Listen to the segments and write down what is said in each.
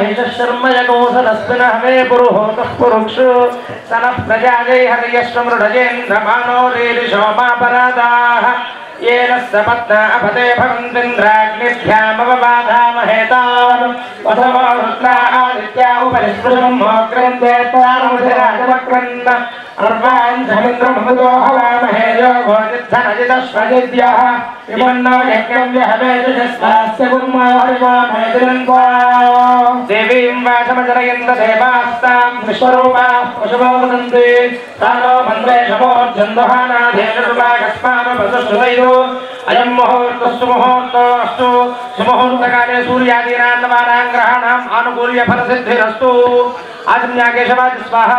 महिषः शर्म यगोसरस्मिनः मे पुरुहोतः पुरुक्षु सनः प्रजायै हर्यश्वमृढजेन्द्रमानो रेरिशोमापराधाः येन सपत्ना अपते भवन्तीन्द्राग्निभ्यामवबाधामहेतान् वसवो रुद्रा आदित्या उपरिस्पृशम् मोग्रम् देत्वानुधिराजवक्रन्न अर्वान् समुद्रममुदो हवामहे यो भोजिद्धनजितश्वजिद्यः विमन्नो यज्ञम् व्यहवेजुषस्वास्य कुर्मो हरिवामहेदिरन्त्वा देवीं वाचमजनयन्त देवास्ताम् विश्वरूपाः पशवो वदन्ति तानो मन्वे शमोर्जन्दहानाधेनुर्वाकस्मानुपसुदैरो अयम् मुहूर्तः सुमुहूर्तोऽस्तु सुमुहूर्तकाले सूर्यादीनां नवानां ग्रहाणाम् आनुकूल्यफलसिद्धिरस्तु आजम्या केशवाज स्वाहा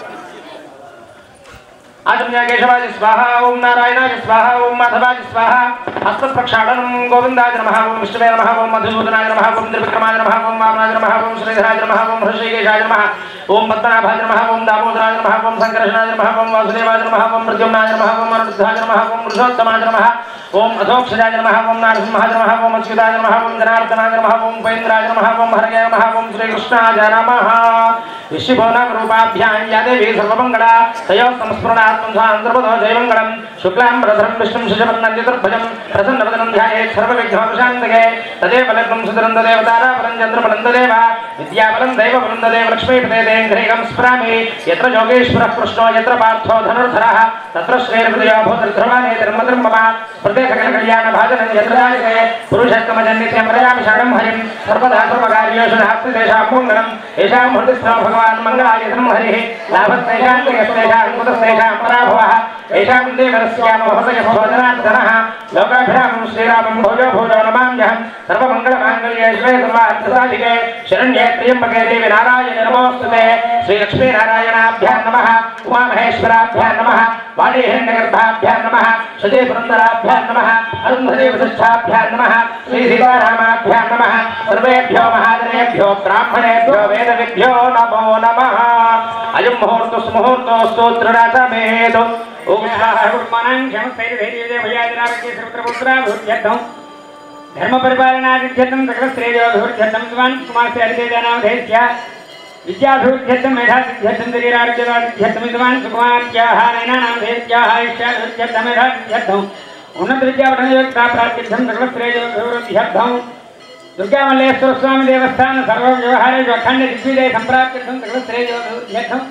आजम्या केशवाज स्वाहा ओम नारायणाय स्वाहा ओम माधवाय स्वाहा हस्तप्रक्षालनं गोविन्दाय नमः ओम विष्णवे नमः ओम मधुसूदनाय नमः ओम त्रिविक्रमाय नमः ओम वामनाय नमः ओम श्रीधराय नमः ओम हृषिकेशाय नमः ओम पद्मनाभाय नमः ओम दामोदराय नमः ओम संकर्षणाय नमः ओम वासुदेवाय नमः ओम प्रद्युम्नाय नमः ओम अनिरुद्धाय नमः ओम पुरुषोत्तमाय नमः ओम अधोक्षजाय नमः ओम नारसिंहाय नमः ओम अच्युताय नमः ओम जनार्दनाय नमः ओम उपेन्द्राय नमः ओम हरये नमः ओम श्रीकृष्णाय नमः ऋषिभुवनरूपाभ्यां या देवी सर्वमङ्गला तयोः संस्मरणार्थं स्वान्तर्पदो जयमङ्गलं शुक्लां प्रधरं विष्णुं शशवन्नं चतुर्भुजं प्रसन्नवदनं ध्यायेत् सर्वविघ्नोपशान्तके तदेव लग्नं सुतरं तदेव ताराबलं चन्द्रबलं तदेव विद्याबलं दैवबलं तदेव लक्ष्मीपते देङ्घ्रेगं स्मरामि यत्र योगेश्वरः कृष्णो यत्र पार्थो धनुर्धरः तत्र श्रेर्हृदयो भूतर्ध्रुवाने धर्मधर्म मम प्रत्येककल्याणभाजनं यत्र जायते पुरुषस्तमजन्नित्यं प्रयामि शरणं हरिं सर्वदा सर्वकार्येषु नास्ति तेषां मङ्गलम् येषां हृदिस्थो भगवान् मङ्गलायतनं हरिः लाभस्तेषां जगस्तेषां कुतस्तेषां पराभवः येषां देवरस्यामोहसयभोजनार्दनः लोकाभिरामं श्रीरामं भोजो भोजो नमाम्यहं सर्वमङ्गलमाङ्गल्ये शिवे सर्वार्थसाधिके शरण्ये त्र्यम्बके देवी नारायण नमोऽस्तुते श्रीलक्ष्मीनारायणाभ्यां नमः उमामहेश्वराभ्यां नमः वाणीहिरण्यगर्भाभ्यां नमः सुदेवृन्दराभ्यां नमः अरुन्धदेवशिष्ठाभ्यां नमः श्रीसीतारामाभ्यां नमः सर्वेभ्यो महाजनेभ्यो ब्राह्मणेभ्यो वेदविभ्यो नमो नमः अयं मुहूर्तस्मुहूर्तोऽस्तु त्रिरासमेतु ॐ स्वाहा कुर्मणं क्षमस्तैर्धैर्यजे भयादिरारोग्ये सर्वत्रपुत्राभिवृद्ध्यर्थं धर्मपरिपालनादिध्यर्थं सकलश्रेयोभिवृद्ध्यर्थं स्वान् कुमारस्य हरितेजानामधेयस्य विद्याभिवृद्ध्यर्थं मेधासिद्ध्यर्थं शरीरारोग्यदादिध्यर्थं विद्वान् सुकुमार्याः नैनानामधेयस्याः इष्याभिवृद्ध्यर्थं मेधासिद्ध्यर्थम् उन्नतविद्यापठनयोग्यताप्राप्त्यर्थं सकलश्रेयोभिवृद्ध्यर्थं दुर्गामल्लेश्वर स्वामी देवस्थान सर्वव्यवहारेषु अखण्ड दिग्विजय सम्प्राप्त्यर्थं सकलश्रेयोभिवृद्ध्यर्थं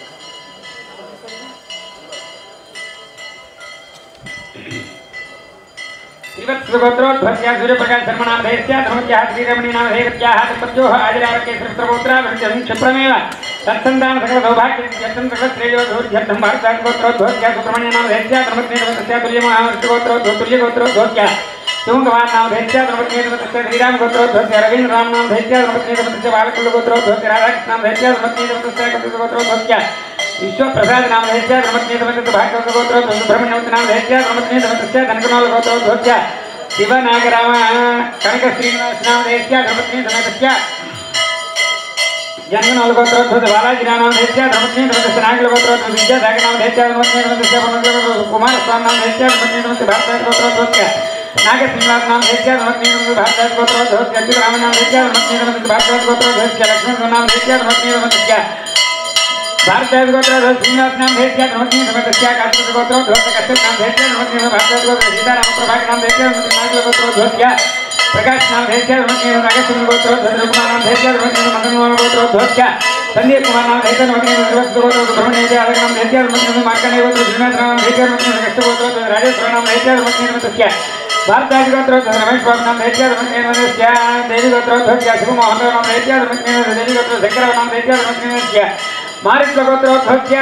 श्रीवत्सगोत्रोद्भवत्या सूर्यप्रकाश शर्मणामधेयस्या धर्मत्याः श्रीरमणीनामधेयत्याः दम्पत्योः आदिरावके श्रीपुत्रपुत्रा विरुद्धं क्षिप्रमेव तत्सन्तान सकलसौभाग्यं सकलश्रेयोभिवृद्ध्यर्थं भारतागोत्रोद्भवत्या सुब्रह्मण्यनामधेयस्या धर्मत्नेतस्य तुल्यमहाविष्णुगोत्रोद्भवत्या शिवकुमारनामधेयस्या धर्मत्नेतस्य श्रीरामगोत्रोद्भवत्या रवीन्द्ररामनामधेयस्या धर्मत्नेतस्य बालकुलगोत्रोद्भवत्या राधाकृष्णामधेयस्या धर्मत्नेतस्य कपिलगोत्रोद्भवत्या विश्वप्रसाद नाम धैर्य धर्मत्नी समस्त भागवत गोत्र सुब्रह्मण्यवत नाम धैर्य धर्मत्नी समस्त कनकनोल गोत्र ध्वज्य शिव नागराम कनक श्रीनिवास नाम धैर्य धर्मत्नी समेतस्य जन्मनोल गोत्र ध्वज बालाजी नाम धैर्य धर्मत्नी समस्त नागल गोत्र ध्वज विद्या सागर नाम धैर्य धर्मत्नी समस्त पवन कुमार स्वामी नाम धैर्य धर्मत्नी समस्त भारत गोत्र ध्वज्य नाग श्रीनिवास नाम धैर्य धर्मत्नी समस्त भारत गोत्र ध्वज अच्युत राम नाम धैर्य धर्मत्नी समस्त भारत गोत्र ध्वज लक्ष्मण नाम धैर्य धर्मत्नी समस्त भारत गोत्र श्रीनिवास नाम भेज्य धर्मज्ञ समतस्य काश्मीर गोत्र ध्वज कश्यप नाम भेज्य धर्मज्ञ भारत गोत्र सीताराम प्रभाकर नाम भेज्य नागल गोत्र ध्वज्य प्रकाश नाम भेज्य धर्मज्ञ नागेश्वर गोत्र ध्वज कुमार नाम भेज्य धर्मज्ञ मदन गोत्र ध्वज्य संदीप कुमार नाम भेज्य धर्मज्ञ ध्वज गोत्र सुब्रह्मण्य अलग नाम भेज्य धर्मज्ञ मार्कंडेय गोत्र श्रीनाथ नाम भेज्य धर्मज्ञ कश्यप गोत्र राजेश्वर नाम भेज्य धर्मज्ञ समतस्य भारत गोत्र रमेश बाबू नाम भेज्य धर्मज्ञ समतस्य देवी गोत्र ध्वज्य शिव मोहन नाम भेज्य धर्मज्ञ देवी गोत्र शंकर नाम भेज्य धर्मज्ञ मारित्वगोत्रोद्भवत्य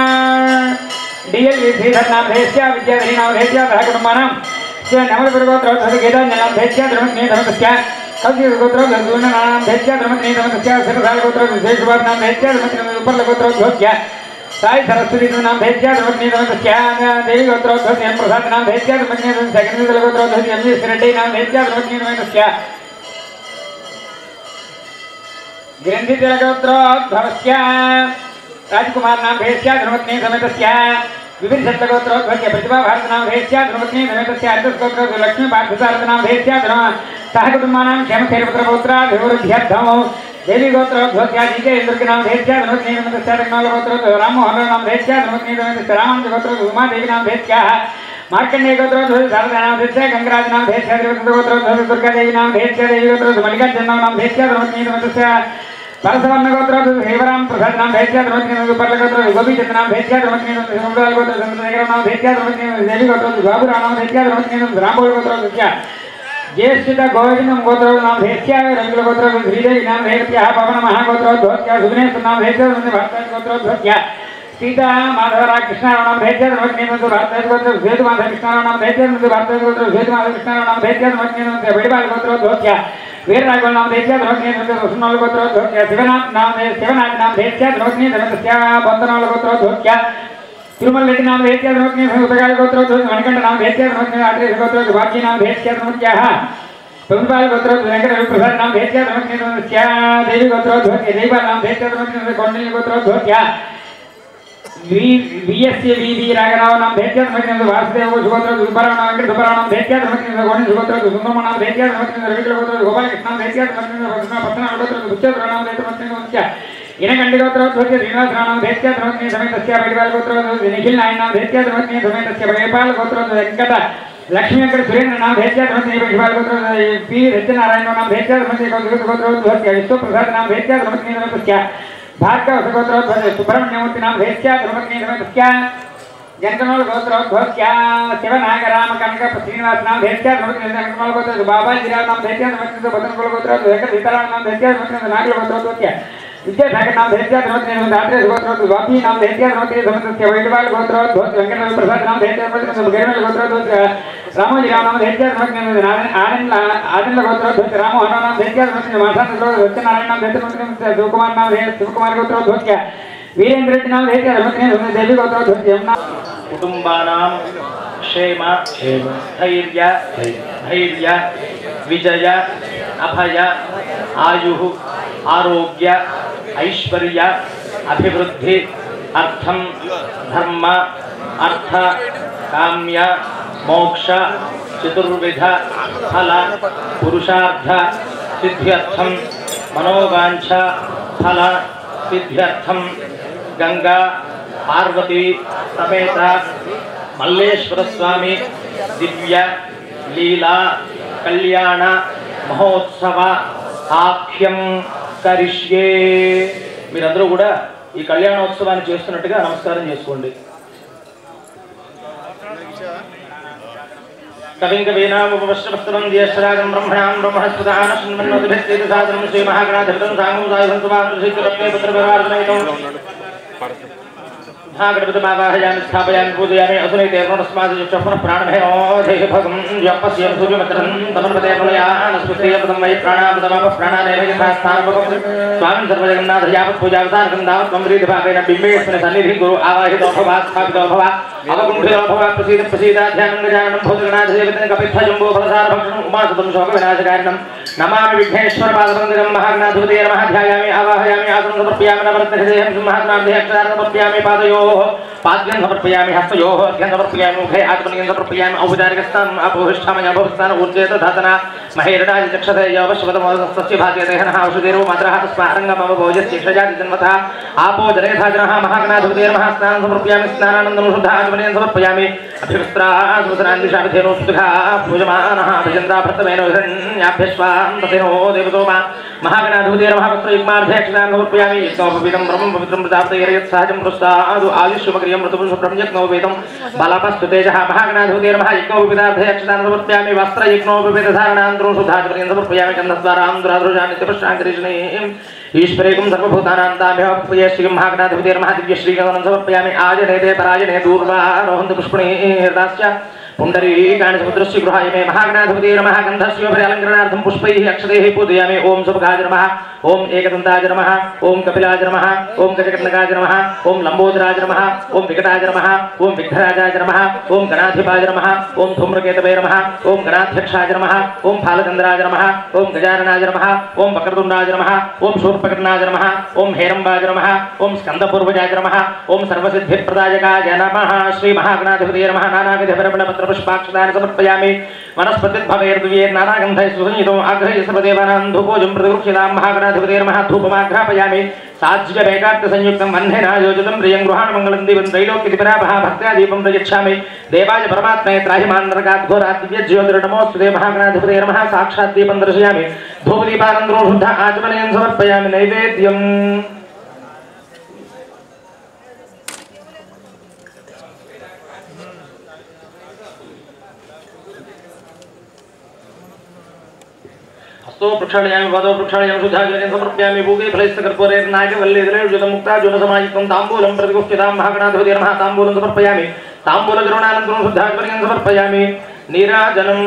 डिएल श्रीधर नाम भेष्य विद्याधरी नाम भेष्य सह कुटुम्बानां च नमलपुरगोत्रोद्भवति गेदान्य नाम भेष्य धर्मज्ञे धर्मतस्य कौशिकगोत्रो गन्धूर्ण नाम भेष्य धर्मज्ञे धर्मतस्य सिरसालगोत्रो विशेषवाद नाम भेष्य धर्मज्ञे उपलगोत्रोद्भवत्य साई सरस्वती नाम भेज्य धर्मज्ञे धर्मतस्य देवी गोत्रोद्भवति एम प्रसाद नाम भेज्य धर्मज्ञे धर्मतस्य गणेशगोत्रोद्भवति एम वी रेड्डी नाम भेज्य धर्मज्ञे धर्मतस्य ग्रन्थितिलगोत्रोद्भवस्य राजकुमार नाम भेष्य धर्मज्ञे समेतस्य विभिन्न शब्दगोत्रोद्भवस्य प्रतिभा भारत नाम भेष्य धर्मज्ञे समेतस्य अर्धस्गोत्रो लक्ष्मी पार्थसारथ नाम भेष्य धर्म सह कुटुम्बानां क्षेमक्षैरपुत्रपौत्राभिवृद्ध्यर्थं देवी गोत्रोद्भवत्या जीके इंद्रके नाम भेत्या धनुर्नी नमस्ते रत्नाल गोत्रोद्भव राममोहन नाम भेत्या धनुर्नी नमस्ते रामांश गोत्रोद्भव उमा देवी नाम भेत्या मार्कंडेय गोत्रोद्भव शारदा नाम भेत्या गंगराज नाम भेत्या देवदत्त गोत्रोद्भव दुर्गा देवी नाम भेत्या देवी गोत्रोद्भव मल्लिकार्जुन नाम भेत्या धनुर्नी नमस्ते परसवर्ण गोत्रोद्भव हेवराम प्रसाद नाम भेत्या धनुर्नी नमस्ते पर्ल गोत्रोद्भव गोपीचंद नाम भेत्या धनुर्नी नमस्ते समुद्राल गोत्रोद्भव चंद्रशेखर नाम भेत्या धनुर्नी नमस्ते देवी गोत्रोद्भव बाबूराव नाम भेत्या धनुर्नी नमस्ते रामबोल गोत्रोद्भव ज्येष्ठित गोविंदम गोत्र नाम भेत्या रंगल गोत्र श्रीदेवी नाम भेत्या पवन महागोत्रोद्भवत्या सुगणेश नाम भेत्या भारत गोत्रोद्भवत्या सीता माधवरा कृष्णाराव नाम भेत्या धर्मज्ञानंद भारत गोत्र श्वेत माधव कृष्णाराव नाम भेत्या भारत गोत्र श्वेत माधव कृष्णाराव नाम भेत्या धर्मज्ञानंद बड़ीबाल गोत्रोद्भवत्या वीरराघव नाम भेत्या धर्मज्ञानंद वसुनाल गोत्रोद्भवत्या शिवनाथ नाम शिवनाथ नाम भेत्या धर्मज्ञानंदस्या बंदनाल गोत्रोद्भवत्या तिरुमल रेड्डी नाम भेत्या धर्मज्ञ उदगाल गोत्रोद्भव मणिकंठ नाम भेत्या धर्मज्ञ आत्रेय गोत्रोद्भव भाग्य नाम भेत्या धर्मज्ञः तुमपाल गोत्रोद्भव वेंकट रवि प्रसाद नाम भेत्या धर्मज्ञ क्या देवी गोत्रोद्भव देवा नाम भेत्या धर्मज्ञ कौंडिल्य गोत्रोद्भव क्या विएससी वीवी रागराव नाम भेत्या धर्मज्ञ वासुदेव सुगोत्र सुब्बराव नाम वेंकट सुब्बराव नाम भेत्या धर्मज्ञ गौणी सुगोत्र सुंदरम नाम भेत्या धर्मज्ञ रविकुल गोत्र गोपाल कृष्ण नाम भेत्या धर्मज्ञ पत्ना गोत्र बुच्चेश्वर नाम भेत्या धर्मज्ञ इनकंडी गोत्रोद्भवत्य श्रीनिवास नाम भेत्या धर्मज्ञ समेतस्य बडिवाल गोत्रोद्भव निखिल नायन नाम भेत्या धर्मज्ञ समेतस्य बडिवाल गोत्रोद्भव वेंकट लक्ष्मी वेंकट सुरेंद्र नाम भेत्या धर्मज्ञ बडिवाल गोत्रोद्भव पी सत्यनारायण नाम भेत्या धर्मज्ञ गोत्रोद्भवत्य विश्व प्रसाद नाम भेत्या धर्मज्ञ समेतस्य भार्गव गोत्रोद्भव सुब्रह्मण्यमूर्ति नाम भेत्या धर्मज्ञ समेतस्य जनकनोल गोत्रोद्भवत्या शिवनागराम कनक श्रीनिवास नाम भेत्या धर्मज्ञ जनकनोल गोत्र बाबा जिराव नाम भेत्या धर्मज्ञ बदनकोल गोत्रोद्भव वेंकट सीताराम नाम भेत्या धर्मज्ञ नागल गोत्रोद्भवत्य विद्यासागर नाम भेत्या धर्मज्ञ दात्रे गोत्रोद्भव वापी नाम भेत्या धर्मज्ञ समस्तस्य वैडवाल गोत्रोद्भव वेंकट प्रसाद नाम भेत्या धर्मज्ञ गैरमल गोत्रोद्भव रामोजीराव नाम भेत्या धर्मज्ञ आनंद आनंद गोत्रोद्भव रामोहन नाम भेत्या धर्मज्ञ मासान सत्यनारायण नाम भेत्या धर्मज्ञ शिवकुमार नाम शिवकुमार गोत्रोद्भव वीरेंद्र रेड्डी नाम भेत्या धर्मज्ञ देवी गोत्रोद्भव यमुना కుటుంబానాం క్షేమ ధైర్య ధైర్య విజయ అభయ ఆయు ఆరోగ్య ఐశ్వర్య అభివృద్ధి అర్థం ధర్మ అర్థ కామ్య మోక్ష చతుర్విధ ఫల పురుషార్థ సిద్ధ్యర్థం మనోవాంఛ ఫల సిద్ధ్యర్థం గంగా పార్వతీ సమేత మల్లేశ్వర స్వామి దివ్య లీలా కళ్యాణ మహోత్సవ ఆఖ్యం కరిష్యే మీరందరూ కూడా ఈ కళ్యాణోత్సవాన్ని చేస్తున్నట్టుగా నమస్కారం చేసుకోండి కవిం కవీనాముపశ్రవస్తవం జ్యేష్ఠరాజం బ్రహ్మణాం బ్రహ్మణస్పదాన శృణ్వన్నోదిభిస్తేత సాధనం శ్రీ మహాగణాధిపతం సాంగం సాయుధం సుమానం శ్రీకరత్నే పుత్రపరివార్జనయుతం महागणपतिमावाहयामि स्थापयामि पूजयामि असुनैते प्रणस्मादिजुष्टः पुनः प्राणभयोधेः भगं जपस्यं सूर्यमित्रं तमन्पते पुनयानस्पृश्यपदं वै प्राणापदमापः प्राणानेव यथा स्थानपकं स्वामिं सर्वजगन्नाथ यावत् पूजावतारकं दावत् त्वं रीतिभावेन बिम्बेऽस्मिन् सन्निधिं कुरु आवाहितो भवा स्थापितो भवा अवकुण्ठितो भवा प्रसीद प्रसीदाध्यानं गजाननं भूतगणाधिदेवतं कपित्थजम्बो फलसारभक्षणम् उमासुतं शोकविनाशकारिणं नमामि विघ्नेश्वर पादपङ्कजं महागणाधिपते नमः ध्यायामि आवाहयामि आसनं समर्पयामि नवरत्नहृदयं सिंहासनाब्धे अक्षरान् समर्पयामि पादयोः पाद्यं समर्पयामि हस्तयोः अर्घ्यं समर्पयामि मुखे आत्मनियं समर्पयामि औपचारिकस्थानम् अपोहिष्ठामि अभवस्थान ऊर्जेत धातना महेरडाय चक्षते यवश्वतमोदस्तस्य भाग्यते हनः औषधेरो मात्रः तस्मारङ्गमवभोजस्य क्षजाति जन्मतः आपो जनेथा जनः महागणाधिपते नमः स्नानं समर्पयामि स्नानानन्दं शुद्धा आत्मनियं समर्पयामि अभिवस्त्राः सुतरान्दिशाभिधेनो सुतुघा पूजमानः अभिचन्द्रा भर्तमेनो हिरण्याभ्यश्वां तथेनो देवतो मा महागणाधिपते नमः वस्त्रयुग्मार्धेक्षदानं समर्पयामि यज्ञोपविदं ब्रह्मं पवित्रं प्रजापतयर्यत् सहजं पुरस्तादु आयुष्यमक्रियं ऋतुपुरुषं यज्ञोपविदं बलापस्तुतेजः महागणाधिपते नमः यज्ञोपविदार्धेक्षदानं समर्पयामि वस्त्रयज्ञोपविदधारणान्तरो शुद्धाचपर्यं समर्पयामि गन्धद्वारान्द्राधुजानित्यपश्चान्तरीष्णीम् ईश्वरेकं सर्वभूतानान्ताभ्यः श्रीं महागणाधिपते नमः दिव्यश्रीगमनं समर्पयामि आजनेते पराजने दूर्वारोहन्तु पुष्पणीर्दाश्च पुण्डरीकाणि समुद्रस्य गृहाय मे महागणाधिपते नमः गन्धस्योपरि अलङ्करणार्थं पुष्पैः अक्षतैः पूजयामि ॐ सुभगाज नमः ॐ एकदन्ताज नमः ॐ कपिलाज नमः ॐ गजकर्णकाज नमः ॐ लम्बोदराज नमः ॐ विकटाज नमः ॐ विघ्नराजाज नमः ॐ गणाधिपाज नमः ॐ धूम्रकेतवे नमः ॐ गणाध्यक्षाज नमः ॐ फालचन्द्राज नमः ॐ गजाननाज नमः ॐ वक्रतुण्डाज नमः ॐ शूर्पकर्णाज नमः ॐ हेरम्बाज नमः ॐ स्कन्दपूर्वजाज नमः ॐ सर्वसिद्धिप्रदायकाय नमः श्रीमहागणाधिपते नमः नानाविधपरमणपत्र पुष्पाक्षतानि समर्पयामि वनस्पतिर्भवेर्द्वियेर्नानागन्धैः सुसंयुतम् आग्रह्य सर्वदेवानां धूपोजं प्रतिगृह्यतां महागणाधिपतेर्मः धूपमाघ्रापयामि साज्यवेकार्थसंयुक्तं वह्नेनायोजितं प्रियं गृहाणमङ्गलं दिवं त्रैलोक्यतिपराभः भक्त्या दीपं प्रयच्छामि देवाय परमात्मने त्राहिमान्नरकाद्घोरात् दिव्यज्योतिर्नमोऽस्तु ते महागणाधिपतेर्मः साक्षात् दीपं दर्शयामि धूपदीपानन्दरो शुद्ध आचमनयं समर्पयामि नैवेद्यम् हस्तो प्रक्षालयामि पादौ प्रक्षालयामि शुद्धाजनेन समर्पयामि भूगे फलैस्तकर्पूरेर्नायकवल्लीधरेर्जुतं मुक्ताजुनसमायुक्तं ताम्बूलं प्रतिगुह्यतां महागणाधिपति नमः ताम्बूलं समर्पयामि ताम्बूलद्रोणानन्तरं शुद्धाजनेन समर्पयामि नीराजनम्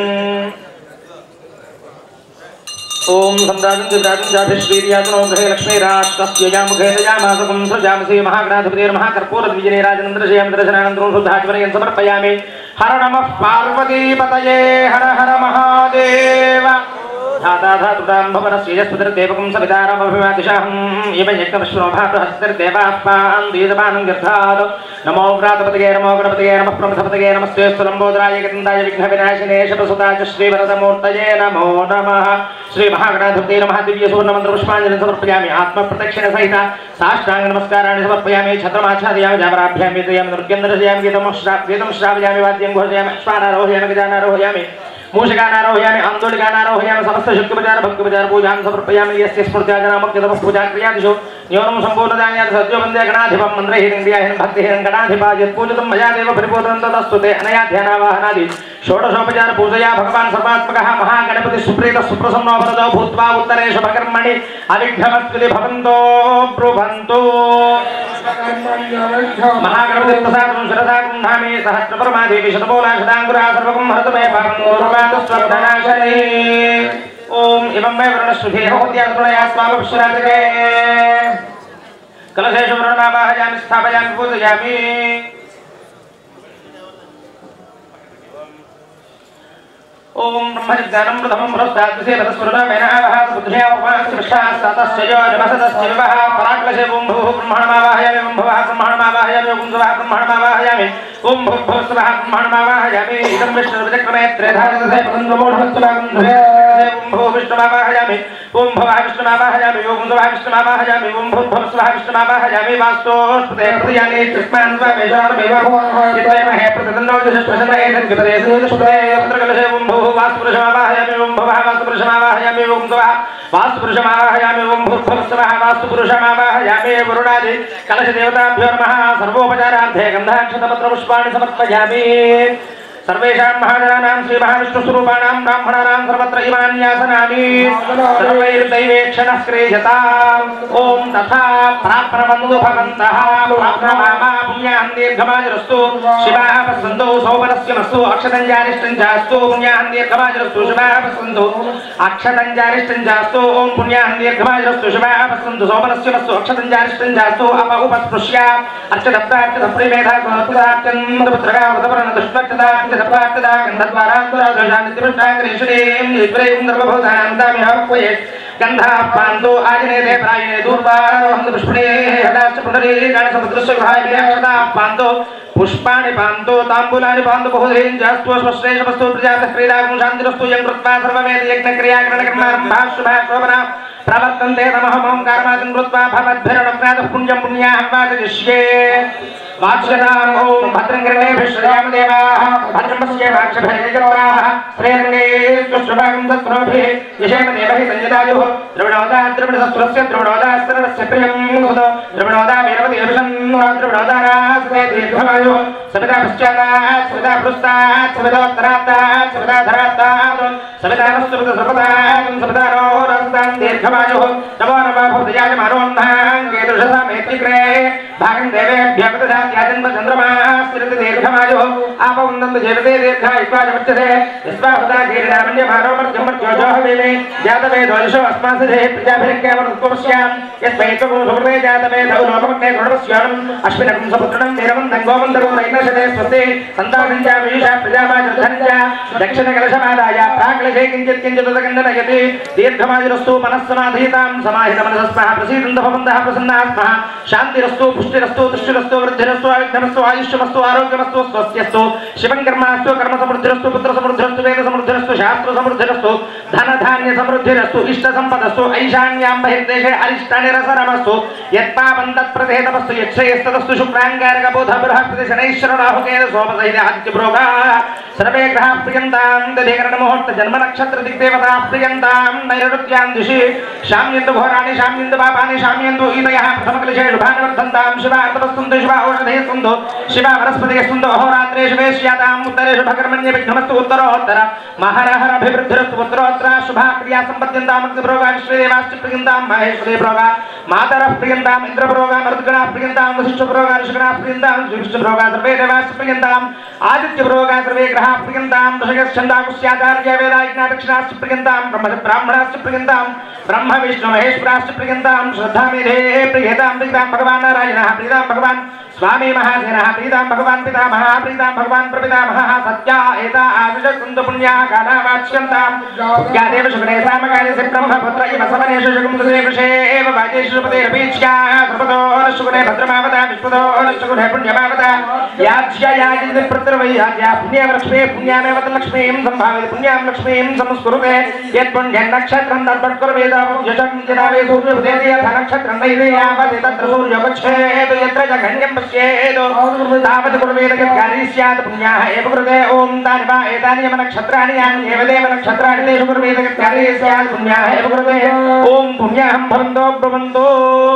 ॐ सम्राजं दिव्राजं जाभिश्रीर्यातनो गृहे लक्ष्मीराष्ट्रस्य यामुखे दयामासकं सृजामसि महागणाधिपतिर्मः कर्पूरद्विजनेराजनन्दर्शयामि दर्शनानन्तरं शुद्धाचमनयं समर्पयामि हर नमः पार्वतीपतये हर हर महादेव धाताधातुतां भवनस्य यस्पतिर्देवकं सवितारमभिमादिशाहम् इव यज्ञविश्वभातहस्तिर्देवास्मान् दीयजमानं गर्धात् नमो व्रातपतये नमो गणपतये नमः प्रमथपतये नमस्ते स्तुलम्बोदराय गन्धाय विघ्नविनाशिने शपसुताच श्रीवरदमूर्तये नमो नमः श्रीमहागणाधिपते नमः दिव्यसुवर्णमन्त्रपुष्पाञ्जलिं समर्पयामि आत्मप्रदक्षिणसहित साष्टाङ्ग नमस्काराणि समर्पयामि छत्रमाच्छादयामि जामराभ्यां वेदयामि नृत्यं दर्शयामि गीतं श्रा वेदं श्रावयामि वाद्यं घोषयामि अश्वानारोहयामि गजानारोहयामि मूषिकानारोहयामि आन्दोलिकानारोहयामि समस्त शुक्तिपचार भक्तिपचार पूजां समर्पयामि यस्य स्मृत्याजनामक्यतमः पूजा क्रियादिषु न्यूनं सम्पूर्णदान्यात् सद्योबन्धे गणाधिपं मन्त्रहीनं भक्तिहीनं गणाधिपा यत्पूजितं मया देव परिपूर्णं ततस्तु ते अनया ध्यानावाहनादि षोडशोपचार पूजया भगवान् सर्वात्मकः महागणपति सुप्रीत सुप्रसन्नो भरतो भूत्वा उत्तरेषु भकर्मणि अविघ्नमस्कृति भवन्तो ब्रुवन्तु महागणपति प्रसादं शिरसा गृह्णामि सहस्रपरमादेवी शतमूला शताङ्कुरा सर्वगं हरतु मे पापं गुरुमातु स्वर्धनाशने ॐ इमं मे वरुणश्रुधे भगवत्यात्मनया स्वामपुष्यराजके कलशेषु वरुणमावाहयामि स्थापयामि पूजयामि ॐ ब्रह्मज्ञानं प्रथमं पुरस्ताद्विषे पदस्वरुणमेनावहासबुद्धया उपास्य विष्टास्ततस्य यो नमसतस्य विवः पराक्लशे ॐ भुवः ब्रह्मणमावाहयामि ॐ भवः ब्रह्मणमावाहयामि ॐ सुवः ब्रह्मणमावाहयामि ॐ भुवः ब्रह्मणमावाहयामि इदं विष्णुर्विचक्रमे त्रेधारदसे पदन्द्रमोढवत्सुलागं ॐ भुवो विष्णुमावाहयामि ॐ भवः विष्णुमावाहयामि ॐ सुवः विष्णुमावाहयामि ॐ भूर्भुवस्वः विष्णुमावाहयामि वास्तोष्पते प्रतियानि तस्मान् स्वामेश्वरमेव यद्वयमहे प्रतिदन्नो दिशस्पशने तद्विपदे सुदुष्पदे पत्रकलशे ॐ भुवः वास्तुपुरुषमावाहयामि ॐ भवः वास्तुपुरुषमावाहयामि ॐ सुवः वास्तुपुरुषमावाहयामि ॐ भूर्भुवस्वः वास्तुपुरुषमावाहयामि वरुणादि कलशदेवताभ्यो नमः सर्वोपचारार्थे गन्धाक्षतपत्रपुष्पाणि समर्पयामि सर्वेषां महाजनानां श्रीमहाविष्णुस्वरूपाणां ब्राह्मणानां सर्वत्र इमान्यासनानि सर्वैर्दैवेक्षणः क्रियताम् ॐ तथा प्राप्नवन्तु भवन्तः प्राप्नवामा पुण्याहं दीर्घमाजरस्तु शिवाः पश्यन्तु सौपनस्यमस्तु अक्षतञ्जारिष्टं चास्तु पुण्याहं दीर्घमाजरस्तु शिवाः पश्यन्तु अक्षतञ्जारिष्टं चास्तु ॐ पुण्याहं दीर्घमाजरस्तु शिवाः पश्यन्तु सौपनस्यमस्तु अक्षतञ्जारिष्टं चास्तु अप उपस्पृश्य अर्चदप्तार्चदप्रिमेधा पुत्रगा वृतपरण दुष्टदा दप्तार्चदा गन्धद्वारान्तरादशान्तिपृष्ठाग्रेषणीं निद्रैं गर्भभूतानान्तामिहापये गन्धाः पान्तो आजनेते प्रायणे दूर्वारोहन्त पुष्पणे हदाश्च पुनरे गणसमुद्रस्य विहायक्षताः पान्तो पुष्पाणि पान्तो ताम्बूलानि पान्तो बहुधेन जास्तु स्वश्रेषमस्तु प्रजातः क्रीडागुं शान्तिरस्तु यं कृत्वा सर्ववेद यज्ञक्रियाकरणकर्मारम्भाः शुभाः शोभना प्रवर्तन्ते नमः ओङ्कारमादिं कृत्वा भवद्भिरणग्नाथः पुण्यं पुण्याहवादयिष्ये वाच्यताम् ॐ भद्रं गृहेभिश्रयाम देवाः भद्रं पश्ये वाक्षभैर्यजोराः श्रेरङ्गे स्वश्रुभागं तत्प्रभिः यशेम देवहि संयदायुः द्रविणोदा द्रविणसस्रस्य द्रविणोदास्तरस्य प्रियं सुत द्रविणोदा वीरवति अभिषन् द्रविणोदारास्ते दीर्घमायुः सविता पश्चादात् सविता पृष्ठात् सवितोत्तरात्तात् सविता धरात्तात् सविता नस्तुवित सर्वदात् सविता रोरस्तान् दीर्घमायुः नमो नमः भूतयाय मारोन्धाङ्गे दृशसामेत्तिग्रे भागं देवेभ्यः प्रददात्याजन्म चन्द्रमाः स्थिरति दीर्घमायुः आपवन्दन्तु जीवते दीर्घायुष्वाजमुच्यते यस्माहुता कीर्णामन्यमारोमर्जं मर्त्योजोः वेमे जातवेदोषो अस्मासुधे प्रजाभिरक्यामनुत्वमस्याम् यस्मै त्वगुरुभुवे जातवेदौ लोकमग्ने गुणवस्यानम् अश्विनकं सपुत्रणं वीरवन्दं गोवन्दगं रैनशते स्वस्ति सन्तानं च वियुषा प्रजामाजर्धनं च దక్షిణ కలశమాదాయ ప్రాకలశే కించిత్ కించిత్ ఉదకండనయతి దీర్ఘమాయురస్తు మనస్సమాధీతాం సమాహిత మనసస్మః ప్రసీదంత భవంతః ప్రసన్నాः స్మః శాంతిరస్తు పుష్టిరస్తు తుష్టిరస్తు వృద్ధిరస్తు ఆయుధమస్తు ఆయుష్యమస్తు ఆరోగ్యమస్తు స్వస్యస్తు శివం కర్మాస్తు కర్మ సమృద్ధిరస్తు పుత్ర సమృద్ధిరస్తు వేద సమృద్ధిరస్తు శాస్త్ర సమృద్ధిరస్తు ధన ధాన్య సమృద్ధిరస్తు ఇష్ట సంపదస్తు ఐశాన్యాం బహిర్దేశే అరిష్ట నిరసనమస్తు యత్పాపం తత్ప్రదేతమస్తు యక్షయస్తదస్తు శుక్రాంగారక బోధ బృహస్పతి శనైశ్వర రాహుకేన సోమసహిత ఆదిత్య ప్రోగా సర్వే గ్రహ ప్రియంతాం దధికరణ ముహూర్త జన్మ నక్షత్ర దిగ్దేవతా ప్రియంతాం నైరుత్యాం దిశి శామ్యందు ఘోరాణి శామ్యందు పాపాని శామ్యందు ఈతయ ప్రథమ కలిశే శుభాని వర్ధంతాం శివ అర్థవస్తుందు శివ ఔషధే స్తుందు శివ వనస్పతి స్తుందు అహోరాత్రే శుభే శ్యాతాం ఉత్తరే శుభకర్మణ్య విఘ్నమస్తు ఉత్తరోత్తర మహరహర అభివృద్ధిరస్తు పుత్రోత్తర శుభా క్రియా సంపద్యంతాం ప్రోగా విశ్వదేవాశ్చ ప్రియంతాం మహేశ్వరే ప్రోగా మాతర ప్రియంతాం ఇంద్ర ప్రోగా మరుద్గణ ప్రియంతాం వశిష్ఠ ప్రోగా ఋషిగణ ప్రియంతాం విష్ణు ప్రోగా సర్వే దేవాశ్చ ప్రియంతాం ఆదిత్య ప్రోగా సర్వే గ్రహ ప్రియంతాం ఋషగశ్చందాకుస్యాచార్య వేదాజ్ఞా దక్షిణాశ్చ ప్రియంతాం బ్రహ్మ బ్రాహ్మణాశ్చ ప్రియంతాం బ్రహ్మ విష్ణు మహేశ్వరాశ్చ ప్రియంతాం శ్రద్ధామేధే ప్రియతాం ప్రీతాం భగవాన్ నారాయణ ప్రీతాం భగవాన్ స్వామి మహాసేన ప్రీతాం భగవాన్ పితామహ ప్రీతాం భగవాన్ ప్రపితామహ సత్యా ఏతా ఆవిష కుంద పుణ్యా కాలావాచ్యంతాం పుణ్యాదేవ శుభనే సామగాయసి బ్రహ్మపుత్ర ఇవ సమనేషు శుకుందే విషేవ వాజేషు పదేరపీచ్యా సర్వతో శుకునే భద్రమావత విశ్వతో శుకునే పుణ్యమావత యాజ్య యాజింది ప్రతిర్వై యాజ్య పుణ్యం లక్ష్మీ పుణ్యామేవ లక్ష్మీం సంభావిత పుణ్యాం లక్ష్మీం సంస్కురుతే యత్పుణ్యం నక్షత్రం తద్వత్కుర్వేద యశం యదావే సూర్యోదయతే యథ నక్షత్రం వైదే యావతే తత్ర సూర్యోగచ్ఛేదు యత్ర చ గణ్యం పశ్యేదు తావత్ కుర్వేద యత్కారీ స్యాత్ పుణ్యాః ఏవ కృతే ఓం తాని వా ఏతాని యమ నక్షత్రాణి యాని ఏవ దేవ నక్షత్రాణి తేషు కుర్వేద యత్కారీ స్యాత్ పుణ్యాః ఏవ కృతే ఓం పుణ్యాహం భవంతో బ్రవంతో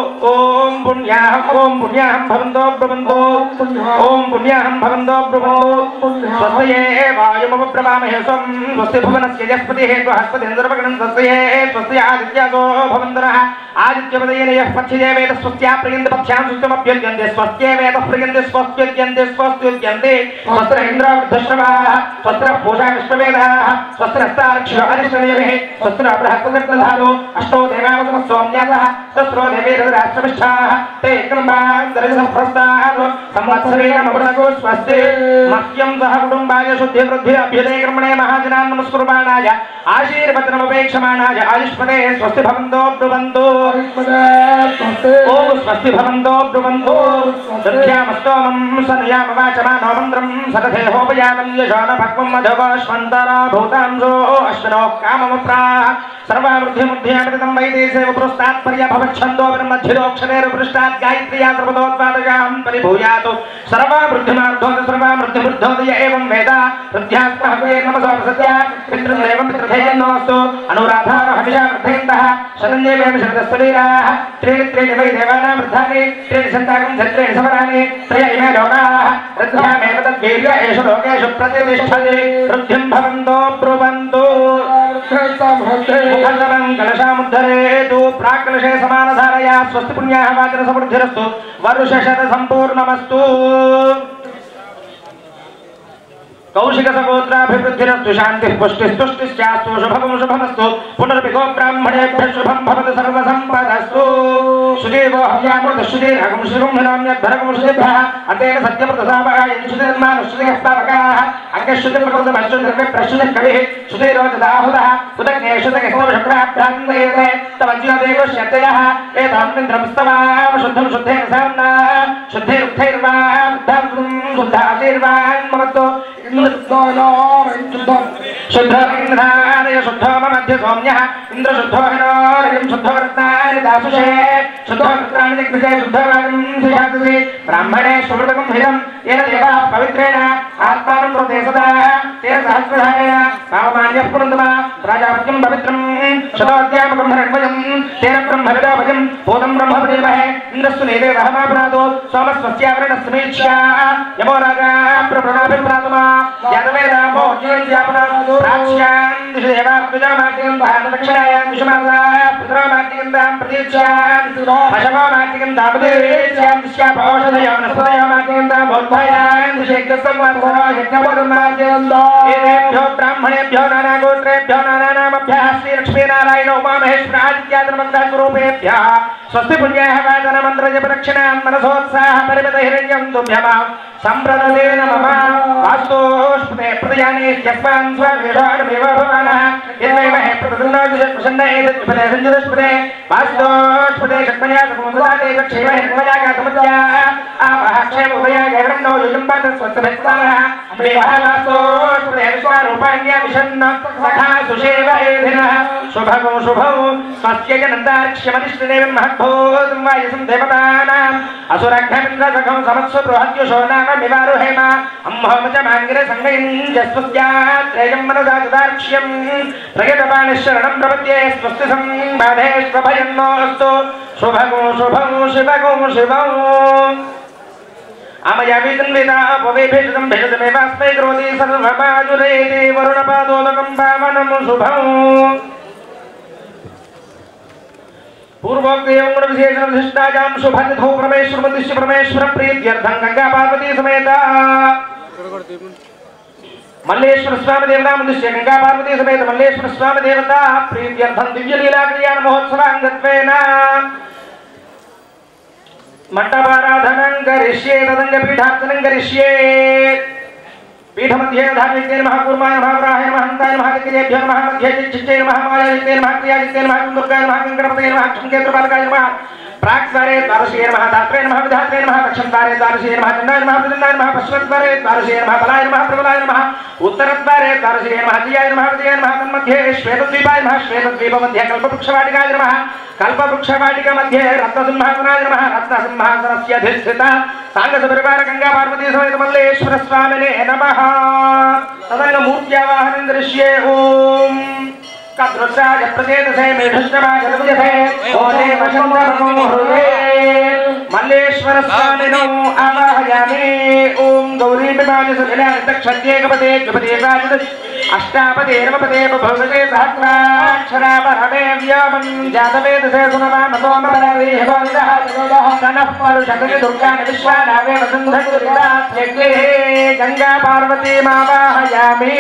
ఓం పుణ్యాహం ఓం పుణ్యాహం భవంతో బ్రవంతో ఓం పుణ్యాహం భవంతో బ్రవంతో స్వస్తయే వాయుమప్రవామహే స్వం స్వస్తి భువనస్య యస్పతిః బృహస్పతింద్రవగణం స్వస్తయే స్వస్తి ఆదిత్యాసో భవంతునః ఆదిత్యపదయేన యః పథ్యే వేద స్వస్త్యా ప్రియంతి పథ్యాం సుత్తమభ్యుజ్యంతే స్వస్త్యే వేద ప్రియంతి స్వస్త్యుజ్యంతే స్వస్త్యుజ్యంతే స్వస్త్ర ఇంద్ర వృద్ధశ్రవాः స్వస్త్ర పూషా విశ్వవేదాः స్వస్త్ర హస్తారక్ష అరిష్టదేవిः స్వస్త్ర బృహస్పతిర్దధాతు అష్టో దేవావతమ సోమ్యాసः సస్రో దేవేరరాష్ట్రమిష్టాः ते क्रमान् दरिद्रप्रस्ताः संवत्सरेण ममृतको स्वस्ति मह्यं सह कुटुम्बाय शुद्धि वृद्धि अभ्युदय कर्मणे महाजनान् नमस्कुर्वाणाय आशीर्वचनमुपेक्षमाणाय आयुष्मते स्वस्ति भवन्तो ब्रुवन्तो ఓం స్వస్తి భవంతో బ్రువంతో దృఢ్యామస్తోమం సనయామ వాచమానో మంత్రం సదధేహోపయానం యశోన భక్వం మధవశ్వంతరా భూతాంశో అశ్వనో కామముప్రా సర్వావృద్ధిముద్ధ్యామృతం వైదేశేవ పురస్తాత్పర్య భవచ్ఛందో బ్రహ్మధ్యుదోక్షరేరు పృష్టాత్ గాయత్ర్యా సర్వతోత్పాదయాం పరిభూయాతు సర్వావృద్ధిమార్ధోద సర్వావృద్ధివృద్ధోదయ ఏవం వేద వృద్ధ్యాత్మహవే నమసో సత్య పితృదేవం పితృధేయన్నోస్తు అనురాధార హవిషా వృద్ధయంతః శతంజేవేమ శరదస్వరీరాः त्रीणि त्रीणि वै देवानां वृद्धानि त्रीणि सन्ताकं धत्रीणि समराणि त्रय इमे लोकाः वृद्ध्यामेव तद्वीर्य एषु लोकेषु प्रतिष्ठति वृद्धिं भवन्तो ब्रुवन्तु मुखसरं कलशामुद्धरेतु प्राक्कलशे समानधारया स्वस्ति पुण्याः वाचनसमृद्धिरस्तु वरुषशतसम्पूर्णमस्तु కౌశిక సగోత్రాభివృద్ధిరస్తు శాంతి పుష్టిస్తుష్టిశ్చాస్తు శుభం శుభమస్తు పునర్విగో బ్రాహ్మణేభ్య శుభం భవతు సర్వసంపదస్తు సుదేవో హవ్యామృత సుదేరగం శుభం శుభేభ్య అంతేన సత్యమృత సామగాయ సుధర్మాన సుదేహస్తావకాః అంగశ్రుతి ప్రకృత మశ్రుతి ప్రశ్రుతి కవి సుధీరోజదాహుదః ఉదగ్నేషుతక శుక్రాభ్యాన్దయతే తవ జ్యోదేవ శతయః ఏతామింద్రం స్తవామ శుద్ధం శుద్ధేన సామ్నా శుద్ధైరుద్ధైర్వా బుద్ధం శుద్ధాశీర్వాన్ మమతో శుద్ధోరింద్రాయ శుద్ధో మధ్య సౌమ్య ఇంద్ర శుద్ధో హినోరయం శుద్ధో రత్నాని దాసుషే శుద్ధో రత్నాని దిగ్విజయ శుద్ధో వాగం సుజాతసి బ్రాహ్మణే సుమృతకం హిరం ఏన దేవా పవిత్రేణ ఆత్మానం కృతే సదా తేన సహస్రధారేణ కామమాన్య పునందమా రాజాపత్యం పవిత్రం శతోద్యామకం హరణ్వయం తేన బ్రహ్మ విదోభయం భూతం బ్రహ్మ విదేమహే ఇంద్రస్సు నేదే రహమాపునాదో సోమస్వస్యావరణ సమీక్ష్యా యమో రాజా ప్రప్రణాభిప్రాతమా యదవేదామో జ్యోత్యాపనాదో ప్రాచ్యాన్ దిశదేవాత్మజామాట్యం భారతదక్షిణాయాం విషమాసా పుత్రమాట్యంతాం ప్రతీచ్యాం అశమో మాట్యం తాపదేచ్యాం దిశ్యా పౌషధయో వనస్పతయోమాట్యంతాం బౌద్ధాయాం దిశేగ్రస్సంవాసో యజ్ఞపదమాట్యంతో ఏదేభ్యో బ్రాహ్మణేభ్యో నానాగోత్రేభ్యో నానానామభ్యः శ్రీలక్ష్మీనారాయణ ఉమామహేశ్వర ఆదిత్యాదనమంత్రస్వరూపేభ్యः స్వస్తి పుణ్యాः వాదన మంత్ర జపదక్షిణాం మనసోత్సాహ పరిమిత హిరణ్యం తుభ్యమాం సంప్రదలేన మమ వాస్తోష్పదే ప్రదయానే यस्मान् स्वामेषाणमेव भवानः यन्महे प्रतदन्नादिशप्रसन्न एतत्पदे सञ्जुदस्पदे वास्तोष्पदे शक्मया समुदाते क्षेम हिन्मया गातमत्या आपः क्षेम उदया गगनं नो युजम्बात स्वस्तभक्तानः मेवः वास्तोष्पदे विश्वारूपाण्या विशन्न सखा सुषेव एधिनः शुभगो शुभौ स्वस्य जनन्दार्क्ष्यमनिष्ठदेवं महद्भूतं वायुसं देवतानाम् असुरघ्नमिन्द्रसखं समत्सु बृहद्युषो नाम निवारुहेम अम्होम च माङ्गिर सङ्गयञ्जस्वस्यात्रेयं मनसा चदार्क्ष्यं प्रयतपाणिशरणं प्रपद्ये स्वस्ति सम्बाधेष्वभयन्नोऽस्तु शुभगो शुभौ शिवगो शिवौ अमयविदन्वितापवेभिषितं भिषतमेवास्मै करोति सर्वमाजुरेति वरुणपादोदकं पावनं शुभौ पूर्वोक्तयं गुणविशेषण विशिष्टायां शुभनिधौ परमेश्वरमतिश्च परमेश्वर प्रीत्यर्थं गंगा पार्वती समेत मल्लेश्वर स्वामी देवता मुदिश्य गंगा पार्वती समेत मल्लेश्वर स्वामी देवता प्रीत्यर्थं दिव्य लीला कल्याण महोत्सवांगत्वेन मण्डपाराधनं करिष्ये तदङ्गपीठार्चनं करिष्ये पीठमध्ये धार्मिके नमः कुर्माय नमः वराहाय नमः हन्ताय नमः गतिरेभ्यो नमः मध्ये चिच्चे नमः मायाजिते नमः क्रियाजिते नमः दुर्गाय नमः गणपतये नमः क्षङ्केतृपालकाय नमः प्राक्द्वारे द्वादशे नमः धात्रे नमः विधात्रे नमः दक्षिणद्वारे द्वादशे नमः चण्डाय नमः प्रचण्डाय नमः पश्चिमद्वारे द्वादशे नमः बलाय नमः प्रबलाय नमः उत्तरद्वारे द्वादशे नमः जियाय नमः विजयाय नमः तन्मध्ये श्वेतद्वीपाय नमः श्वेतद्वीपमध्ये कल्पवृक्षवाटिकाय नमः कल्पवृक्षवाटिका मध्ये रत्नसिंहासनाय नमः रत्नसिंहासनस्य अधिष्ठिता साङ्गसपरिवार गङ्गा पार्वती समेत मल्लेश्वर स्वामिने नमः तदङ्गमूर्त्यावाहनं दृश्ये ॐ कद्रुद्राज प्रचेतसे मेढुष्टमाज लभ्यते ओते वशन्तमो हृदये मल्लेश्वर स्वामिनो आवाहयामि ॐ गौरी विमानि सुखिलान्तक्षत्येकपदे द्विपदे राजद अष्टापदे नवपदे भवते सहस्राक्षरा परमे व्योमं जातवेदसे सुनवामतो मबलवे हेवानिदः जगोदः सनः परुषकति दुर्गानि विश्वानावे वसुन्धकुरिदात्यग्रे गङ्गा पार्वती मावाहयामि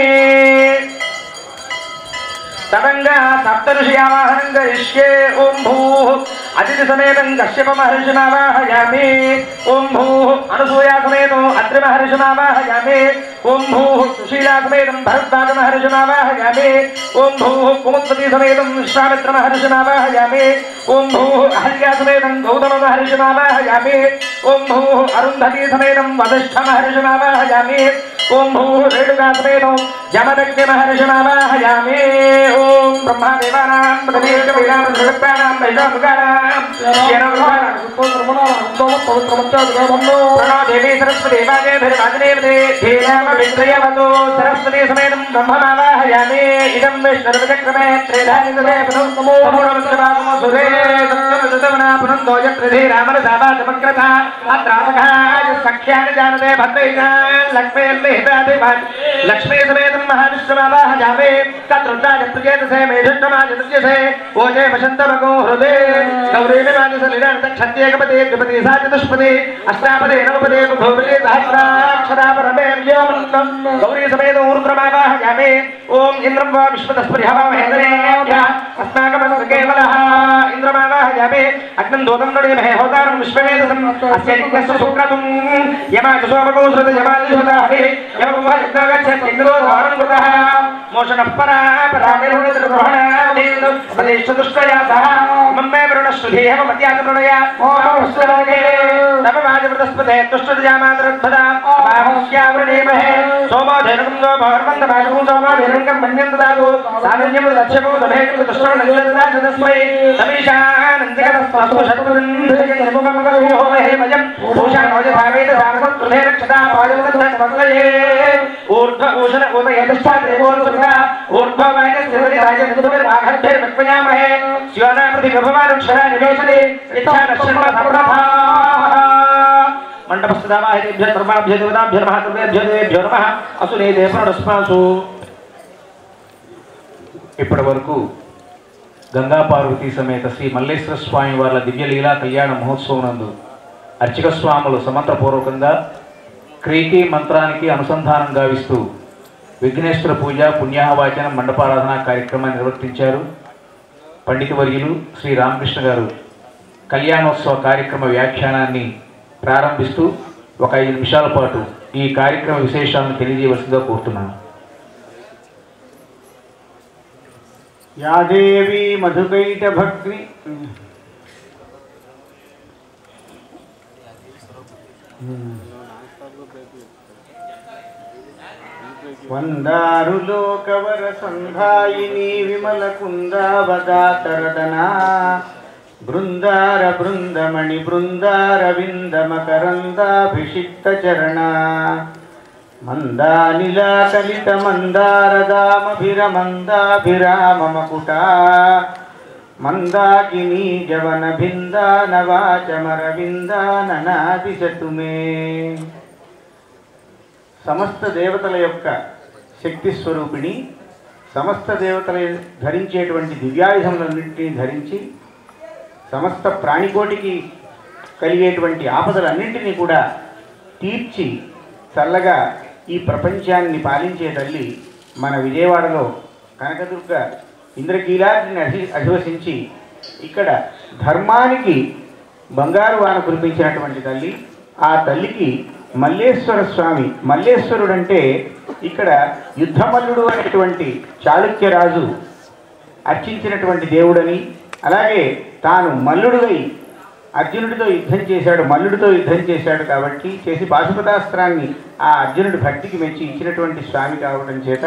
तदङ्गा सप्तऋषयावाहनं करिष्ये ॐ भूः अतिथिसमेतं कश्यपमहर्षिमावाहयामि ॐ भूः अनुसूयासमेतो अत्रिमहर्षिमावाहयामि ॐ भूः सुशीलासमेतं भरद्वाजमहर्षिमावाहयामि ॐ भूः कुमुत्पतिसमेतं विश्वामित्रमहर्षिमावाहयामि ॐ भूः अहल्यासमेतं गौतममहर्षिमावाहयामि ॐ भूः अरुन्धतीसमेतं वसिष्ठमहर्षिमावाहयामि ॐ भूः रेणुकासमेतं जमदग्निमहर्षिमावाहयामि ॐ ब्रह्मादेवानां प्रथमेकवीरां जगत्पानां वैशामुखानां श्येनवृषाणां प्रणो देवी सरस्वती वाजेभिर्वाजनेवते धीरामविन्द्रयवतो सरस्वती समेतं ब्रह्ममावाहयामि इदं विष्णुर्विचक्रमे त्रिधानि सदे पुनः नमो नमो नमः सुरे सप्तमदतमना पुनन्दो यत्रिधीरामरसावाचमक्रथा अत्रापघाय सख्यानि जानते भद्रैजान् लक्ष्मीर्निहितादिभान् लक्ष्मी समेतं महाविष्णुमावाहयामि तत्रुद्राज प्रजेतसे मेधुष्टमाजतृजसे ओजे वसन्तमगो हृदे गौरी विमानसलिरान्तक्षत्येकपदे द्विपदे सा चतुष्पदे अष्टापदे नवपदे भूपदे सहस्राक्षरा परमे व्योमन्तं गौरी समेत ऊर्ध्वमावाहयामि ॐ इन्द्रं वा विश्वतस्परिहवामहेन्द्रेभ्यः अस्माकमस्तु केवलः इन्द्रमावाहयामि अग्नं दोतं नडीमहे होतारं विश्ववेदसम् अस्य यज्ञस्य शुक्रतुं यमाजसोमगो श्रुत यमादिशुताः यमगुहा यज्ञागच्छत् इन्द्रो द्वारं कृतः मोषणः परा परा निर्वृणतिर्ग्रहणादीनु प्रदेशदुष्टया सह मम्मे वरुणश्रुधेह मत्यातमृणय ओमस्वरागे नवमाजवृतस्पते तुष्टजामातरद्भदा बाहुष्यावृणेमहे सोमोधेनुकं नो भवर्वन्दभागं सोमोधेनुकं मन्यं ददातु साधन्यं दक्षको दभेकं तुष्टो तस्मै तमीशानन्दगतस्वास्तु षट्पदन्धयमुखं करो हे वयं भूषाणोजभावेत सामसत्कृते रक्षता पादवदत्तमग्लये ऊर्ध्व ऊषण उदयदष्टादेवोर्वृता ऊर्ध्ववायस्थितिराजन्धुर्वाघर्भिर्विक्मयामहे शिवनाप्रतिभवानुक्षरा निवेशने इच्छानक्षणमथप्रथाः मण्डपस्तदावाहितेभ्य धर्माभ्य देवताभ्य नमः सर्वेभ्यो देवेभ्यो नमः असुरे देवनस्मासु ఇప్పటి వరకు గంగా పార్వతీ సమేత శ్రీ మల్లేశ్వర స్వామి వార్ల దివ్యలీలా కళ్యాణ మహోత్సవం నందు అర్చక స్వాములు సమంత్రపూర్వకంగా క్రీకి మంత్రానికి అనుసంధానం గావిస్తూ విఘ్నేశ్వర పూజ పుణ్యాహవాచనం మండపారాధన కార్యక్రమాన్ని నిర్వర్తించారు పండిత వర్యులు శ్రీ రామకృష్ణ గారు కళ్యాణోత్సవ కార్యక్రమ వ్యాఖ్యానాన్ని ప్రారంభిస్తూ ఒక ఐదు నిమిషాల పాటు ఈ కార్యక్రమ విశేషాలను తెలియజేయవలసిందిగా కోరుతున్నాను యాదేవి మధుకైట భక్తి వందారులోకవర సంధాయిని విమల కుందావగాతరదనా బృందార బృందమణి బృందార విందమకరందాభిషిక్త చరణ మందానిలా కలిత మందారదామభిరమందాభిరామ మకుటా మందాకిని జవన భిందాన వాచమరవిందాననాదిశతు మే సమస్త దేవతల యొక్క శక్తి స్వరూపిణి సమస్త దేవతల ధరించేటువంటి దివ్యాయుధములన్నింటినీ ధరించి సమస్త ప్రాణికోటికి కలిగేటువంటి ఆపదలన్నింటినీ కూడా తీర్చి చల్లగా ఈ ప్రపంచాన్ని పాలించే తల్లి మన విజయవాడలో కనకదుర్గ ఇంద్రకీలాద్రిని అధి అధివసించి ఇక్కడ ధర్మానికి బంగారు వాన కురిపించినటువంటి తల్లి ఆ తల్లికి మల్లేశ్వర స్వామి మల్లేశ్వరుడు అంటే ఇక్కడ యుద్ధమల్లుడు అనేటువంటి చాళుక్యరాజు అర్చించినటువంటి దేవుడని అలాగే తాను మల్లుడుగై అర్జునుడితో యుద్ధం చేశాడు మల్లుడితో యుద్ధం చేశాడు కాబట్టి చేసి పాశుపతాస్త్రాన్ని ఆ అర్జునుడి భక్తికి మెచ్చి ఇచ్చినటువంటి స్వామి కావడం చేత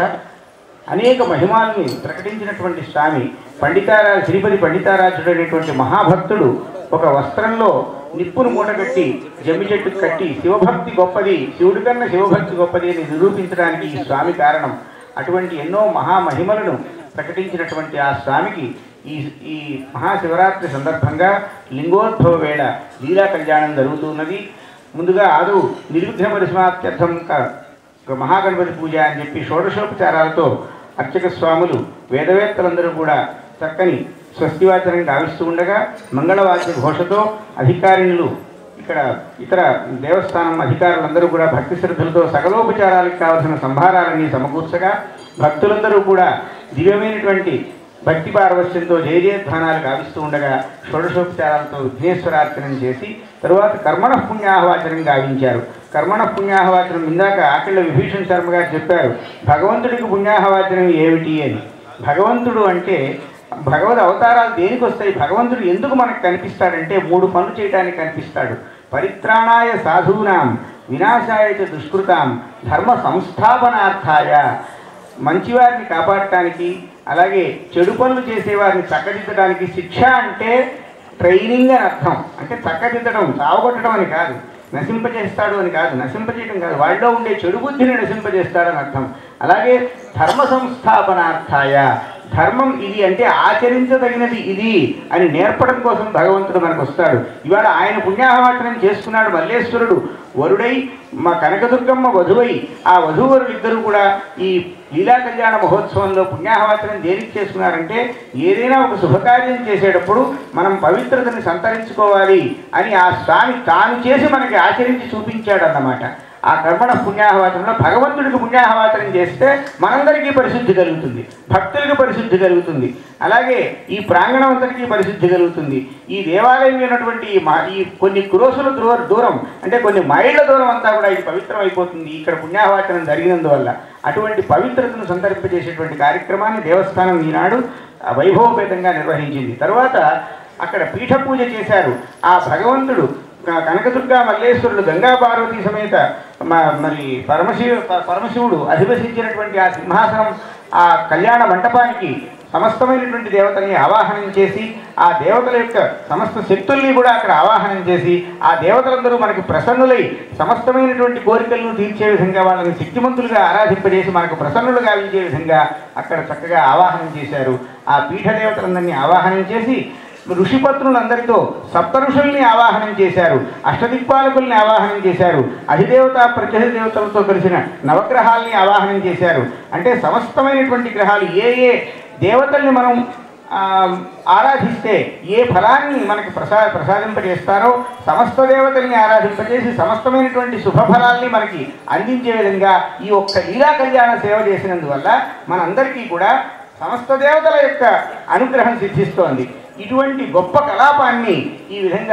అనేక మహిమాల్ని ప్రకటించినటువంటి స్వామి పండితారా శ్రీపతి పండితారాజుడు అనేటువంటి మహాభక్తుడు ఒక వస్త్రంలో నిప్పును మూటగట్టి జమ్మి చెట్టుకు కట్టి శివభక్తి గొప్పది శివుడి కన్నా శివభక్తి గొప్పది అని నిరూపించడానికి ఈ స్వామి కారణం అటువంటి ఎన్నో మహామహిమలను ప్రకటించినటువంటి ఆ స్వామికి ఈ ఈ మహాశివరాత్రి సందర్భంగా లింగోద్భవ వేళ లీలా కళ్యాణం జరుగుతున్నది ముందుగా ఆదు నిర్విఘ్న పరిసమాప్త్యర్థం క- ఒక మహాగణపతి పూజ అని చెప్పి షోడశోపచారాలతో అర్చక స్వాములు వేదవేత్తలందరూ కూడా చక్కని స్వస్తివాచనం గావిస్తూ ఉండగా మంగళవాద్య ఘోషతో అధికారిణులు ఇక్కడ ఇతర దేవస్థానం అధికారులందరూ కూడా భక్తి శ్రద్ధలతో సకలోపచారాలకు కావలసిన సంభారాలన్నీ సమకూర్చగా భక్తులందరూ కూడా దివ్యమైనటువంటి భక్తి పారవశ్యంతో జయ జయధ్వానాలు గావిస్తూ ఉండగా షోడశోపచారాలతో విఘ్నేశ్వరార్చనం చేసి తరువాత కర్మణ పుణ్యాహవాచనం గావించారు కర్మణ పుణ్యాహవాచనం ఇందాక ఆకళ్ళ విభీషణ్ శర్మ గారు చెప్పారు భగవంతుడికి పుణ్యాహవాచనం ఏమిటి అని భగవంతుడు అంటే భగవద్ అవతారాలు దేనికి వస్తాయి భగవంతుడు ఎందుకు మనకు కనిపిస్తాడంటే మూడు పనులు చేయడానికి కనిపిస్తాడు పరిత్రాణాయ సాధూనాం వినాశాయ చ దుష్కృతాం ధర్మ సంస్థాపనార్థాయ మంచివారిని కాపాడటానికి అలాగే చెడు పనులు చేసేవారిని చక్కదిద్దడానికి శిక్ష అంటే ట్రైనింగ్ అని అర్థం అంటే చక్కదిద్దడం సావగొట్టడం అని కాదు నశింపజేస్తాడు అని కాదు నశింపజేయడం కాదు వాళ్ళలో ఉండే చెడు బుద్ధిని నశింపజేస్తాడని అర్థం అలాగే ధర్మ సంస్థాపనార్థాయ ధర్మం ఇది అంటే ఆచరించదగినది ఇది అని నేర్పడం కోసం భగవంతుడు మనకు వస్తాడు ఇవాళ ఆయన పుణ్యాహవాచనం చేసుకున్నాడు మల్లేశ్వరుడు వరుడై మా కనకదుర్గమ్మ వధువై ఆ వధూవరులు ఇద్దరు కూడా ఈ లీలా కళ్యాణ మహోత్సవంలో పుణ్యాహవాచనం దేనికి చేసుకున్నారంటే ఏదైనా ఒక శుభకార్యం చేసేటప్పుడు మనం పవిత్రతని సంతరించుకోవాలి అని ఆ స్వామి తాను చేసి మనకి ఆచరించి చూపించాడు అన్నమాట ఆ కర్మణ పుణ్యాహవాచనంలో భగవంతుడికి పుణ్యాహవాచనం చేస్తే మనందరికీ పరిశుద్ధి కలుగుతుంది భక్తులకు పరిశుద్ధి కలుగుతుంది అలాగే ఈ ప్రాంగణం అంతటికీ పరిశుద్ధి కలుగుతుంది ఈ దేవాలయం ఉన్నటువంటి ఈ మా ఈ కొన్ని క్రోసుల దూర దూరం అంటే కొన్ని మైళ్ళ దూరం అంతా కూడా ఇది పవిత్రం అయిపోతుంది ఇక్కడ పుణ్యాహవాచనం జరిగినందువల్ల అటువంటి పవిత్రతను సంతరింపజేసేటువంటి కార్యక్రమాన్ని దేవస్థానం ఈనాడు ఆ వైభవపేతంగా నిర్వహించింది తర్వాత అక్కడ పీఠ పూజ చేశారు ఆ భగవంతుడు క- కనకదుర్గా మల్లేశ్వరుడు గంగా పార్వతి సమేత మ- మరి పరమశివ ప- పరమశివుడు అధివసించినటువంటి ఆ సింహాసనం ఆ కళ్యాణ మంటపానికి సమస్తమైనటువంటి దేవతల్ని ఆవాహనం చేసి ఆ దేవతల యొక్క సమస్త శక్తుల్ని కూడా అక్కడ ఆవాహనం చేసి ఆ దేవతలందరూ మనకు ప్రసన్నులై సమస్తమైనటువంటి కోరికలను తీర్చే విధంగా వాళ్ళని శక్తిమంతులుగా ఆరాధింపజేసి మనకు ప్రసన్నులుగా గావించే విధంగా అక్కడ చక్కగా ఆవాహనం చేశారు ఆ పీఠ దేవతలందరినీ ఆవాహనం చేసి ఋషిపత్నులందరితో సప్త ఋషుల్ని ఆవాహనం చేశారు అష్టదిక్పాలకుల్ని ఆవాహనం చేశారు అధిదేవత ప్రత్యధి దేవతలతో కలిసిన నవగ్రహాల్ని ఆవాహనం చేశారు అంటే సమస్తమైనటువంటి గ్రహాలు ఏ ఏ దేవతల్ని మనం ఆ, ఆరాధిస్తే ఏ ఫలాన్ని మనకి ప్రసా ప్రసాదింపజేస్తారో సమస్త దేవతల్ని ఆరాధింపజేసి సమస్తమైనటువంటి శుభ ఫలాల్ని మనకి అందించే విధంగా ఈ ఒక్క లీలా కళ్యాణ సేవ చేసినందువల్ల మనందరికీ కూడా సమస్త దేవతల యొక్క అనుగ్రహం సిద్ధిస్తోంది ఇటువంటి గొప్ప కలాపాన్ని ఈ విధంగా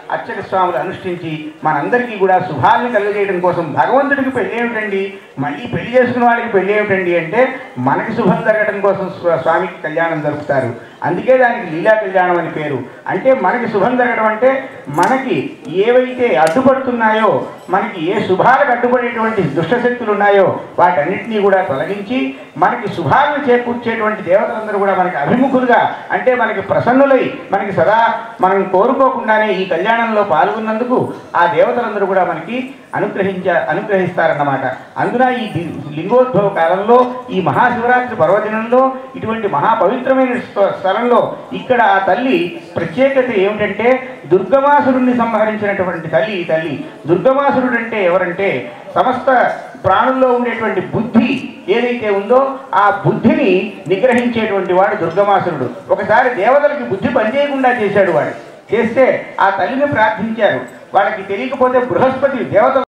అర్చక స్వాములు అనుష్ఠించి మనందరికీ కూడా శుభాలను కలుగజేయడం కోసం భగవంతుడికి పెళ్ళి ఏమిటండి మళ్ళీ పెళ్లి చేసుకున్న వాళ్ళకి పెళ్ళి ఏమిటండి అంటే మనకి శుభం జరగడం కోసం స్వ- స్వామికి కళ్యాణం జరుపుతారు అందుకే దానికి లీలా కళ్యాణం అని పేరు అంటే మనకి శుభం జరగడం అంటే మనకి ఏవైతే అడ్డుపడుతున్నాయో మనకి ఏ శుభాలకు అడ్డుపడేటువంటి దుష్టశక్తులు ఉన్నాయో వాటన్నిటినీ కూడా తొలగించి మనకి శుభాలను చేకూర్చేటువంటి దేవతలందరూ కూడా మనకి అభిముఖులుగా అంటే మనకి ప్రసన్నులై మనకి సదా మనం కోరుకోకుండానే ఈ కళ్యాణంలో పాల్గొన్నందుకు ఆ దేవతలందరూ కూడా మనకి అనుగ్రహించ అనుగ్రహిస్తారన్నమాట అందున ఈ ది- లింగోద్భవ కాలంలో ఈ మహాశివరాత్రి పర్వదినంలో ఇటువంటి మహాపవిత్రమైన స్థ- స్థలంలో ఇక్కడ ఆ తల్లి ప్రత్యేకత ఏమిటంటే దుర్గమాసురుణ్ణి సంహరించినటువంటి తల్లి ఈ తల్లి దుర్గమాసురుడు అంటే ఎవరంటే సమస్త ప్రాణుల్లో ఉండేటువంటి బుద్ధి ఏదైతే ఉందో ఆ బుద్ధిని నిగ్రహించేటువంటి వాడు దుర్గమాసురుడు ఒకసారి దేవతలకి బుద్ధి పనిచేయకుండా చేశాడు వాడు చేస్తే ఆ తల్లిని ప్రార్థించారు వాళ్ళకి తెలియకపోతే బృహస్పతి దేవతలు